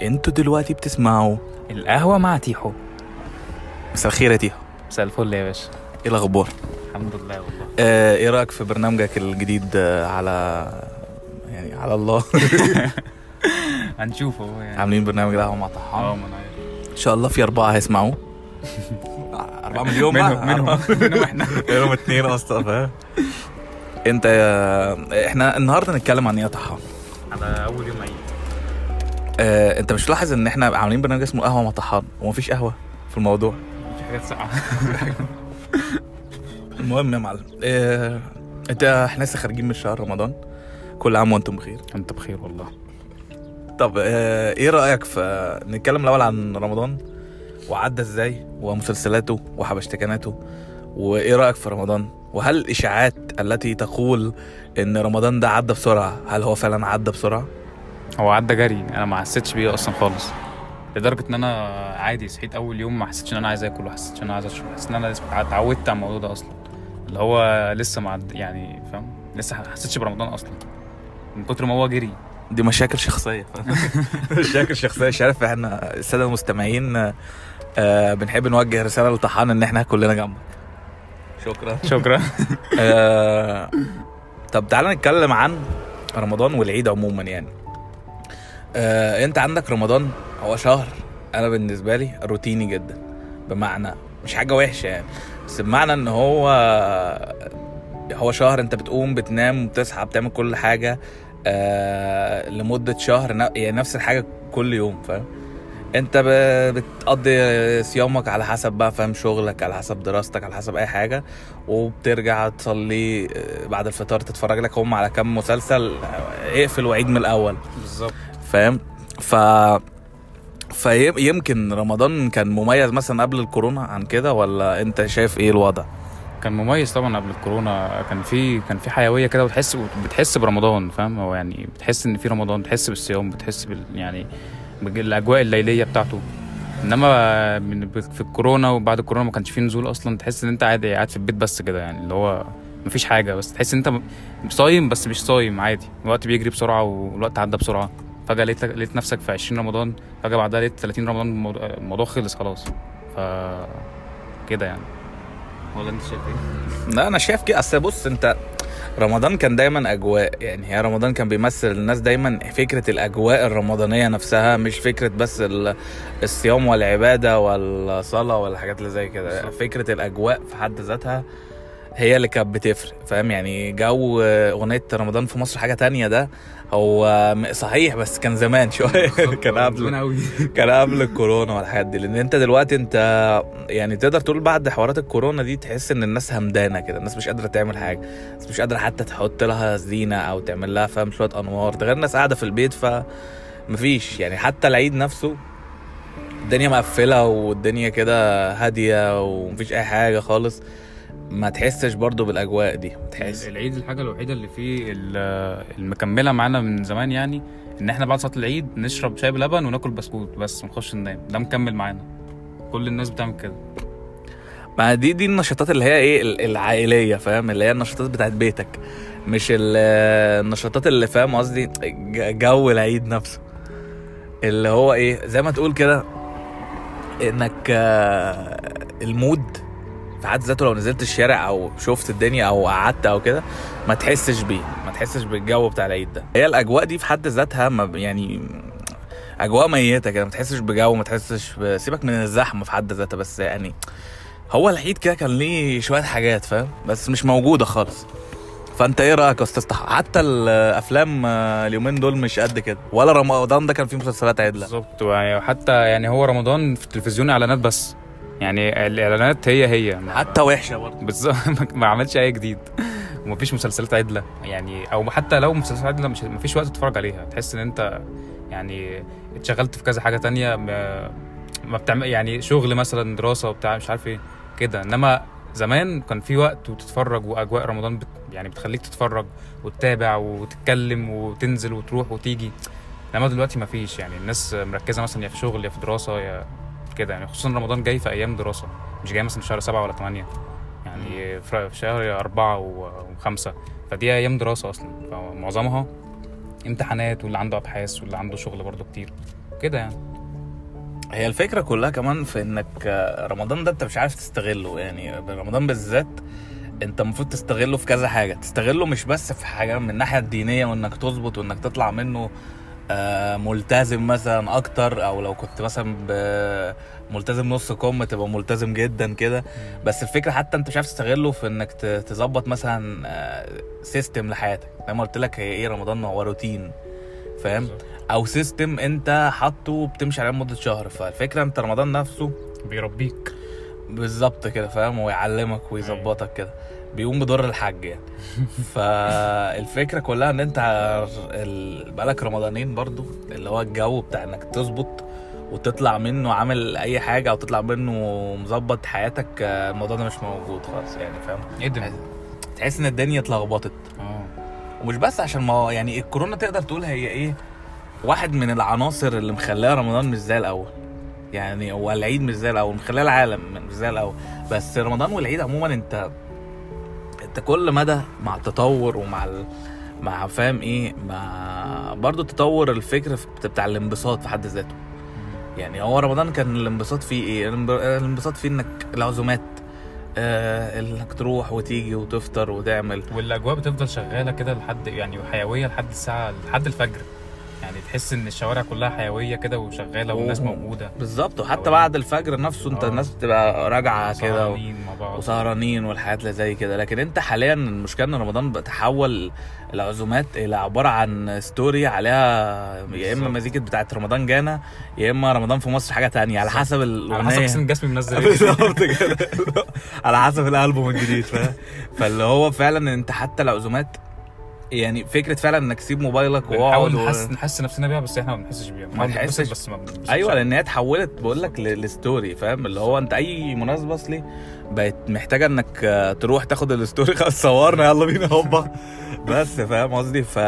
انتوا دلوقتي بتسمعوا القهوة مع تيحو مساء الخير يا تيهو مساء الفل يا باشا ايه الاخبار الحمد لله والله آه ايه رايك في برنامجك الجديد آه على يعني على الله هنشوف اهو يعني عاملين برنامج قهوه مع اه طحان ما انا عارف. ان شاء الله في اربعه هيسمعوه أربعة مليون بقى منهم منهم منهم احنا منهم اتنين اصلا فاهم انت يا- احنا النهارده نتكلم عن ايه يا طحان على اول يوم عيد آه، انت مش لاحظ ان احنا عاملين برنامج اسمه قهوه مع طحان ومفيش قهوه في الموضوع في حاجات ساقعة المهم يا معلم آه، انت احنا لسه خارجين من شهر رمضان كل عام وانتم بخير انت بخير والله طب آه، ايه رايك في نتكلم الاول عن رمضان وعدى ازاي ومسلسلاته وحبشتكناته وايه رايك في رمضان وهل الاشاعات التي تقول ان رمضان ده عدى بسرعه هل هو فعلا عدى بسرعه هو عدى جري انا ما حسيتش بيه اصلا خالص لدرجة ان انا عادي صحيت اول يوم ما حسيتش ان انا عايز اكل وحسيتش ان انا عايز اشرب حسيت ان انا لسه اتعودت على الموضوع ده اصلا اللي هو لسه معد يعني فاهم لسه ما حسيتش برمضان اصلا من كتر ما هو جري دي مشاكل شخصيه مشاكل شخصيه مش عارف احنا الساده المستمعين آه بنحب نوجه رساله لطحان ان احنا كلنا جنبك شكرا شكرا آه، طب تعالى نتكلم عن رمضان والعيد عموما يعني آه، انت عندك رمضان هو شهر انا بالنسبه لي روتيني جدا بمعنى مش حاجه وحشه يعني بس بمعنى ان هو هو شهر انت بتقوم بتنام بتصحى بتعمل كل حاجه آه لمده شهر ن- يعني نفس الحاجه كل يوم فاهم انت ب- بتقضي صيامك على حسب بقى فاهم شغلك على حسب دراستك على حسب اي حاجه وبترجع تصلي آه، بعد الفطار تتفرج لك هم على كام مسلسل آه، اقفل وعيد من الاول بالظبط فاهم ف فيمكن رمضان كان مميز مثلا قبل الكورونا عن كده ولا انت شايف ايه الوضع كان مميز طبعا قبل الكورونا كان في كان في حيويه كده وتحس بتحس برمضان فاهم هو يعني بتحس ان في رمضان بتحس بالصيام بتحس بال يعني بالاجواء الليليه بتاعته انما من في الكورونا وبعد الكورونا ما كانش فيه نزول اصلا تحس ان انت عادي قاعد في البيت بس كده يعني اللي هو مفيش حاجه بس تحس ان انت صايم بس مش صايم عادي الوقت بيجري بسرعه والوقت عدى بسرعه فجاه لقيت لقيت نفسك في 20 رمضان فجاه بعدها لقيت 30 رمضان الموضوع, الموضوع خلص خلاص ف كده يعني ولا انت شايف ايه؟ لا انا شايف كده اصل بص انت رمضان كان دايما اجواء يعني هي رمضان كان بيمثل الناس دايما فكره الاجواء الرمضانيه نفسها مش فكره بس ال- الصيام والعباده والصلاه والحاجات اللي زي كده بالظبط. فكره الاجواء في حد ذاتها هي اللي كانت بتفرق فاهم يعني جو اغنيه رمضان في مصر حاجه تانية ده هو م- صحيح بس كان زمان شويه كان قبل قوي كان قبل الكورونا والحاجات دي لان انت دلوقتي انت يعني تقدر تقول بعد حوارات الكورونا دي تحس ان الناس همدانه كده الناس مش قادره تعمل حاجه الناس مش قادره حتى تحط لها زينه او تعمل لها فاهم شويه انوار ده غير الناس قاعده في البيت ف مفيش يعني حتى العيد نفسه الدنيا مقفله والدنيا كده هاديه ومفيش اي حاجه خالص ما تحسش برضو بالاجواء دي تحس العيد الحاجه الوحيده اللي فيه ال- المكمله معانا من زمان يعني ان احنا بعد صلاه العيد نشرب شاي بلبن وناكل بسكوت بس ونخش ننام ده مكمل معانا كل الناس بتعمل كده ما دي دي النشاطات اللي هي ايه ال- العائليه فاهم اللي هي النشاطات بتاعت بيتك مش ال- النشاطات اللي فاهم قصدي ج- جو العيد نفسه اللي هو ايه زي ما تقول كده انك آه، المود في حد ذاته لو نزلت الشارع او شفت الدنيا او قعدت او كده ما تحسش بيه ما تحسش بالجو بتاع العيد ده هي الاجواء دي في حد ذاتها ما ب- يعني اجواء ميته كده ما تحسش بجو ما تحسش ب... سيبك من الزحمه في حد ذاتها بس يعني هو العيد كده كان ليه شويه حاجات فاهم بس مش موجوده خالص فانت ايه رايك يا استاذ طه حتى الافلام آه، اليومين دول مش قد كده ولا رمضان ده كان فيه مسلسلات عدله بالظبط وحتى يعني هو رمضان في التلفزيون اعلانات بس يعني الاعلانات هي هي ما- حتى وحشه برضه بالظبط ما عملش اي جديد ومفيش مسلسلات عدله يعني او حتى لو مسلسلات عدله مش مفيش وقت تتفرج عليها تحس ان انت يعني اتشغلت في كذا حاجه تانية ما, ما بتعمل يعني شغل مثلا دراسه وبتاع مش عارف ايه كده انما زمان كان في وقت وتتفرج واجواء رمضان بت يعني بتخليك تتفرج وتتابع وتتكلم وتنزل وتروح وتيجي انما دلوقتي مفيش يعني الناس مركزه مثلا يا في شغل يا في دراسه يا كده يعني خصوصا رمضان جاي في ايام دراسه مش جاي مثلا في شهر سبعة ولا ثمانية يعني في في شهر أربعة و- وخمسة فدي أيام دراسة أصلا فمعظمها امتحانات واللي عنده أبحاث واللي عنده شغل برضه كتير كده يعني هي الفكرة كلها كمان في انك آه، رمضان ده انت مش عارف تستغله يعني رمضان بالذات انت المفروض تستغله في كذا حاجة تستغله مش بس في حاجة من الناحية الدينية وانك تظبط وانك تطلع منه آه، ملتزم مثلا اكتر او لو كنت مثلا ب- ملتزم نص كم تبقى ملتزم جدا كده بس الفكرة حتى انت مش عارف تستغله في انك ت- تظبط مثلا سيستم لحياتك زي ما قلت لك هي ايه رمضان هو روتين فاهم بالظبط. او سيستم انت حاطه بتمشي عليه لمده شهر فالفكره انت رمضان نفسه بيربيك بالظبط كده فاهم ويعلمك ويظبطك كده بيقوم بدور الحاج يعني فالفكره كلها ان انت ال- بقالك رمضانين برضو اللي هو الجو بتاع انك تظبط وتطلع منه عامل اي حاجه او تطلع منه مظبط حياتك آه، الموضوع ده مش موجود خالص يعني فاهم ايه ده تحس ان الدنيا اتلخبطت اه ومش بس عشان ما هو يعني الكورونا تقدر تقول هي ايه واحد من العناصر اللي مخليها رمضان مش زي الاول يعني هو العيد مش زي الاول مخليها العالم مش زي الاول بس رمضان والعيد عموما انت انت كل مدى مع التطور ومع ال... مع فاهم ايه مع برضو تطور الفكر في- بتاع الانبساط في حد ذاته يعني هو رمضان كان الانبساط فيه ايه الانب- الانبساط فيه انك العزومات آه انك تروح وتيجي وتفطر وتعمل والاجواء بتفضل شغاله كده لحد يعني وحيويه لحد الساعه لحد الفجر يعني تحس ان الشوارع كلها حيويه كده وشغاله والناس أوه. موجوده بالظبط وحتى أو- بعد الفجر نفسه انت اه. الناس بتبقى راجعه كده و... سهرانين مع بعض وسهرانين والحاجات اللي زي كده لكن انت حاليا المشكله ان رمضان بقى تحول العزومات الى عباره عن ستوري عليها يا اما بالظبط. مزيكا بتاعت رمضان جانا يا اما رمضان في مصر حاجه تانية على بالظبط. حسب الاغنيه على حسب حسين الجسمي منزل ايه بالظبط كده على حسب الالبوم الجديد فاهم فاللي هو فعلا انت حتى العزومات يعني فكره فعلا انك تسيب موبايلك واقعد بنحاول و... نحس نحس نفسنا بيها بس احنا ما بنحسش بيها ما بنحاول نتبسط نحسش. بس ما بنبسطش ايوه لان هي اتحولت بقول لك ل- لستوري فاهم اللي هو انت اي مناسبه اصلي بقت محتاجه انك آه، تروح تاخد الستوري خلاص صورنا يلا بينا هوبا بس فاهم قصدي ف...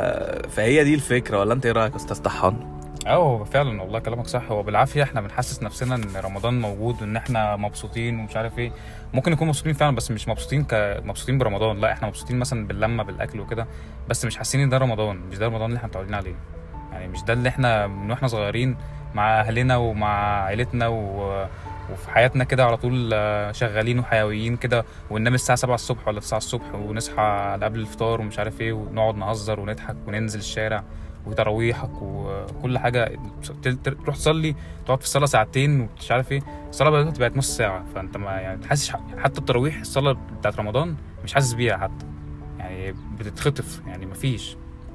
فهي دي الفكره ولا انت ايه رايك يا استاذ طحان؟ اه هو فعلا والله كلامك صح هو بالعافيه احنا بنحسس نفسنا ان رمضان موجود وان احنا مبسوطين ومش عارف ايه ممكن نكون مبسوطين فعلا بس مش مبسوطين ك مبسوطين برمضان لا احنا مبسوطين مثلا باللمه بالاكل وكده بس مش حاسين ان ده رمضان مش ده رمضان اللي احنا متعودين عليه يعني مش ده اللي احنا من واحنا صغيرين مع اهلنا ومع عيلتنا و... وفي حياتنا كده على طول آه، شغالين وحيويين كده وننام الساعة 7 الصبح ولا 9 الصبح ونصحى على قبل الفطار ومش عارف ايه ونقعد نهزر ونضحك وننزل الشارع وتراويحك وكل حاجه تل- تل- تروح تصلي تقعد في الصلاه ساعتين ومش عارف ايه الصلاه دلوقتي بقت نص ساعه فانت ما يعني تحسش حتى التراويح الصلاه بتاعت رمضان مش حاسس بيها حتى يعني بتتخطف يعني مفيش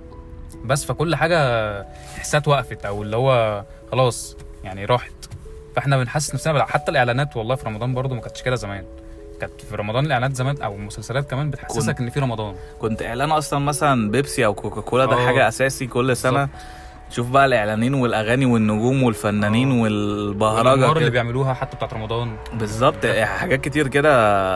بس فكل حاجه تحسها اتوقفت او اللي هو خلاص يعني راحت فاحنا بنحسس نفسنا بالع- حتى الاعلانات والله في رمضان برضو ما كانتش كده زمان كانت في رمضان الاعلانات زمان او المسلسلات كمان بتحسسك ان في رمضان كنت اعلان اصلا مثلا بيبسي او كوكاكولا ده اه. حاجه اساسي كل سنه تشوف بقى الاعلانين والاغاني والنجوم والفنانين اه. والبهرجه والأنوار اللي كده. بيعملوها حتى بتاعت رمضان بالظبط حاجات كتير كده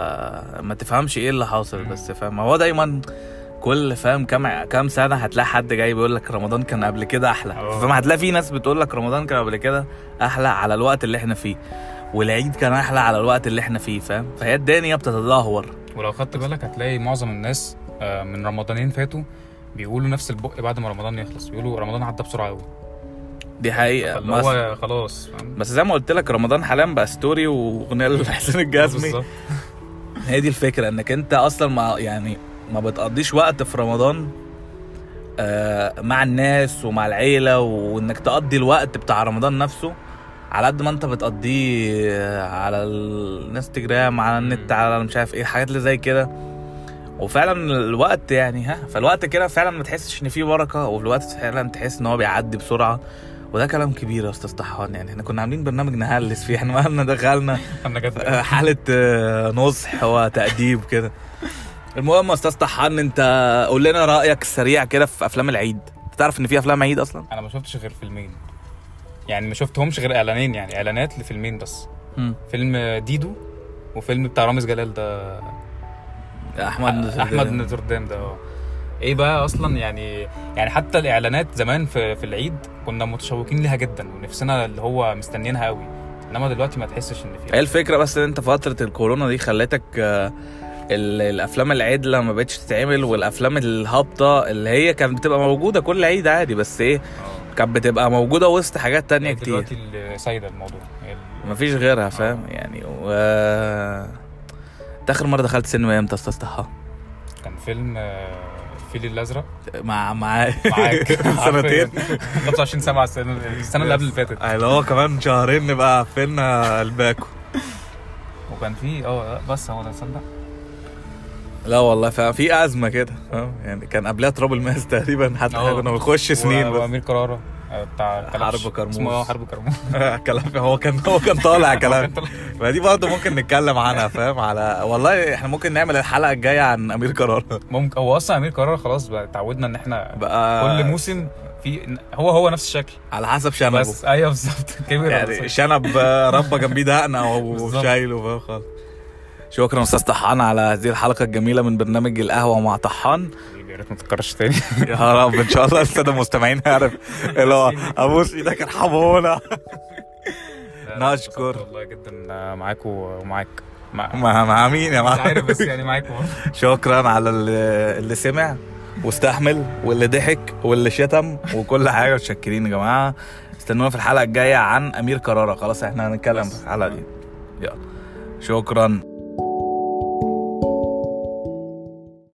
ما تفهمش ايه اللي حاصل مم. بس فاهم هو دايما كل فاهم كام كام سنه هتلاقي حد جاي بيقول لك رمضان كان قبل كده احلى اه. فما هتلاقي في ناس بتقول لك رمضان كان قبل كده احلى على الوقت اللي احنا فيه والعيد كان احلى على الوقت اللي احنا فيه فاهم فهي الدنيا بتتدهور ولو خدت بالك هتلاقي معظم الناس آه، من رمضانين فاتوا بيقولوا نفس البق بعد ما رمضان يخلص بيقولوا رمضان عدى بسرعه قوي دي حقيقه فاللي بس, هو خلاص فاهم بس زي ما قلت لك رمضان حاليا بقى ستوري واغنيه لحسين الجسمي بالظبط هي دي الفكره انك انت اصلا ما يعني ما بتقضيش وقت في رمضان آه، مع الناس ومع العيله وانك تقضي الوقت بتاع رمضان نفسه على قد ما انت بتقضيه آه، على الانستجرام على النت مم. على مش عارف ايه الحاجات اللي زي كده وفعلا الوقت يعني ها فالوقت كده فعلا ما تحسش ان فيه بركه والوقت فعلا تحس ان هو بيعدي بسرعه وده كلام كبير يا استاذ طحان يعني احنا كنا عاملين برنامج نهلس فيه احنا مالنا دخلنا انا جد آه، حالة آه، نصح وتأديب كده المهم يا استاذ طحان انت قول لنا رأيك السريع كده في افلام العيد تعرف ان في افلام عيد اصلا انا ما شفتش غير فيلمين يعني ما شفتهمش غير اعلانين يعني اعلانات لفيلمين بس فيلم ديدو وفيلم بتاع رامز جلال ده احمد احمد نوتردام ده اه ايه بقى اصلا يعني يعني حتى الاعلانات زمان في في العيد كنا متشوقين ليها جدا ونفسنا اللي هو مستنيينها قوي انما دلوقتي ما تحسش ان هي في الفكرة بس ان انت فترة الكورونا دي خلتك آه، ال- الافلام العدلة ما بقتش تتعمل والافلام الهابطة اللي هي كانت بتبقى موجودة كل عيد عادي بس ايه اه كانت بتبقى موجوده وسط حاجات تانية كتير دلوقتي اللي سايده الموضوع ال- مفيش غيرها فاهم يعني و إنت اخر مره دخلت سينما امتى يا استاذ طه كان فيلم آه، الفيل الازرق مع مع معاك سنتين 25 7 السنه السنه اللي قبل اللي فاتت اللي هو كمان شهرين نبقى قفلنا الباكو وكان في اه بس هو ده تصدق لا والله فاهم في ازمه كده فاهم يعني كان قبلها تراب الماس تقريبا حتى اه. احنا كنا بنخش سنين و- بس وامير كرارة آه، بتاع كلبش. حرب كرموز. اسمه اه حرب كرموز كلام هو كان هو كان طالع كلام كان طالع. فدي برضه ممكن نتكلم عنها فاهم على والله احنا ممكن نعمل الحلقه الجايه عن امير قرار ممكن هو اصلا امير كرارة خلاص بقى اتعودنا ان احنا بقى كل موسم في هو هو نفس الشكل على حسب شنبه بس ايوه بالظبط كبر يعني شنب ربى جنبيه دقنه بالظبط. وشايله فاهم خالص شكرا استاذ طحان على هذه الحلقه الجميله من برنامج القهوه مع طحان يا ريت ما تتكررش تاني يا رب ان شاء الله الساده المستمعين يعرف اللي هو ابوس ايدك ارحمونا نشكر. والله جدا آه، معاكم ومعاك مع مع مع مين يا مش عارف معلم بس يعني معاكم شكرا على اللي, اللي سمع واستحمل واللي ضحك واللي شتم وكل حاجه متشكرين يا جماعه استنونا في الحلقه الجايه عن امير كرارة خلاص احنا هنتكلم في الحلقه دي يلا شكرا